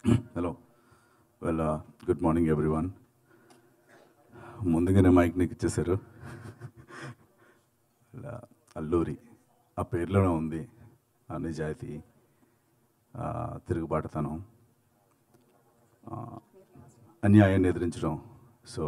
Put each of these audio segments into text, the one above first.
hello well good morning everyone ముందుగానే mike నీకు ఇచ్చేశారు Well, uh, అల్లూరి ఆ పేర్లోనే ఉంది ఆ నిజాయితీ ఆ, తిరుగుబాటుతనం ఆ, అన్యాయాన్ని ఎదిరించడం సో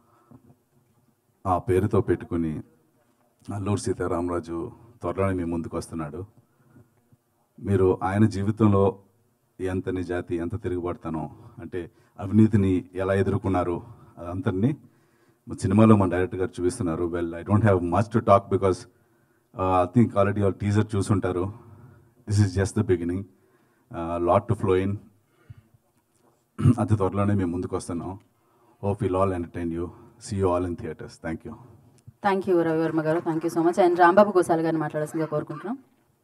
ఆ పేరుతో పెట్టుకుని అల్లూరి సీతారామరాజు త్వరలోనే మీ ముందుకు వస్తున్నాడు మీరు ఆయన జీవితంలో ఎంత నిజాతి ఎంత తిరుగుబడతానో అంటే అవినీతిని ఎలా ఎదుర్కొన్నారు అదంతటిని సినిమాలో మన డైరెక్టర్ గారు చూపిస్తున్నారు well I don't have much to talk because I think already వాళ్ళు టీజర్ చూసుంటారు this is just the beginning lot to flow in అతి త్వరలోనే మేము ముందుకు వస్తున్నాం hope will all entertain you see you all in theatres thank you thank you Ravi Varma గారు thank you so much and Rambabu గోసాల్ గారిని మాట్లాడాల్సిందిగా కోరుకుంటున్నాం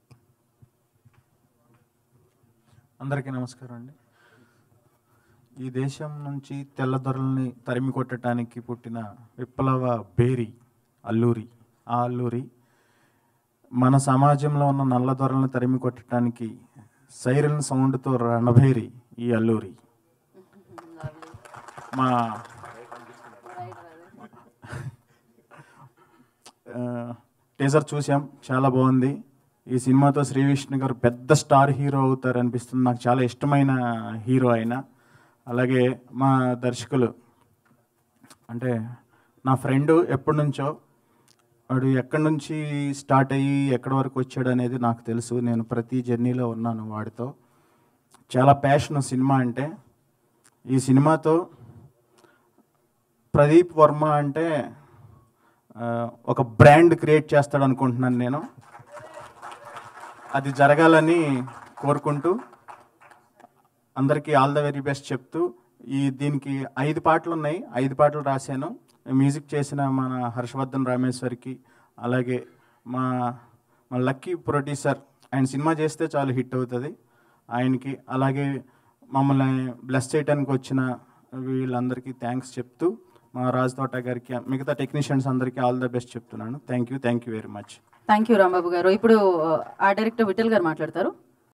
అందరికీ నమస్కారం అండి ఈ దేశం నుంచి తెల్లదొరల్ని తరిమి కొట్టడానికి పుట్టిన విప్లవ బేరి అల్లూరి ఆ అల్లూరి మన సమాజంలో ఉన్న నల్లదొరలను తరిమి కొట్టడానికి సైరన్ సౌండ్తో రణభేరి ఈ అల్లూరి మా టీజర్ చూసాం చాలా బాగుంది ఈ సినిమాతో శ్రీ విష్ణు గారు పెద్ద స్టార్ హీరో అవుతారు అనిపిస్తుంది నాకు చాలా ఇష్టమైన హీరో ఆయన అలాగే మా దర్శకులు అంటే నా ఫ్రెండ్ ఎప్పటి నుంచో వాడు ఎక్కడి నుంచి స్టార్ట్ అయ్యి ఎక్కడి వరకు వచ్చాడు అనేది నాకు తెలుసు నేను ప్రతి జర్నీలో ఉన్నాను వాడితో చాలా ప్యాషన్ సినిమా అంటే ఈ సినిమాతో ప్రదీప్ వర్మ అంటే ఆ, ఒక బ్రాండ్ క్రియేట్ చేస్తాడు అనుకుంటున్నాను నేను అది జరగాలని కోరుకుంటూ అందరికీ ఆల్ ద వెరీ బెస్ట్ చెప్తూ ఈ దీనికి ఐదు పాటలు ఉన్నాయి ఐదు పాటలు రాశాను మ్యూజిక్ చేసిన మన హర్షవర్ధన్ రామేశ్వర్కి అలాగే మా మా లక్కీ ప్రొడ్యూసర్ ఆయన సినిమా చేస్తే చాలు హిట్ అవుతుంది ఆయనకి అలాగే మమ్మల్ని బ్లెస్ చేయడానికి వచ్చిన వీళ్ళందరికీ థ్యాంక్స్ చెప్తూ మా రాజ్ తోట గారికి మిగతా టెక్నీషియన్స్ అందరికీ ఆల్ ద బెస్ట్ చెప్తున్నాను thank you thank you very much thank you Rambabu గారు ఇప్పుడు ఆ డైరెక్టర్ విఠల్ గారు మాట్లాడతారు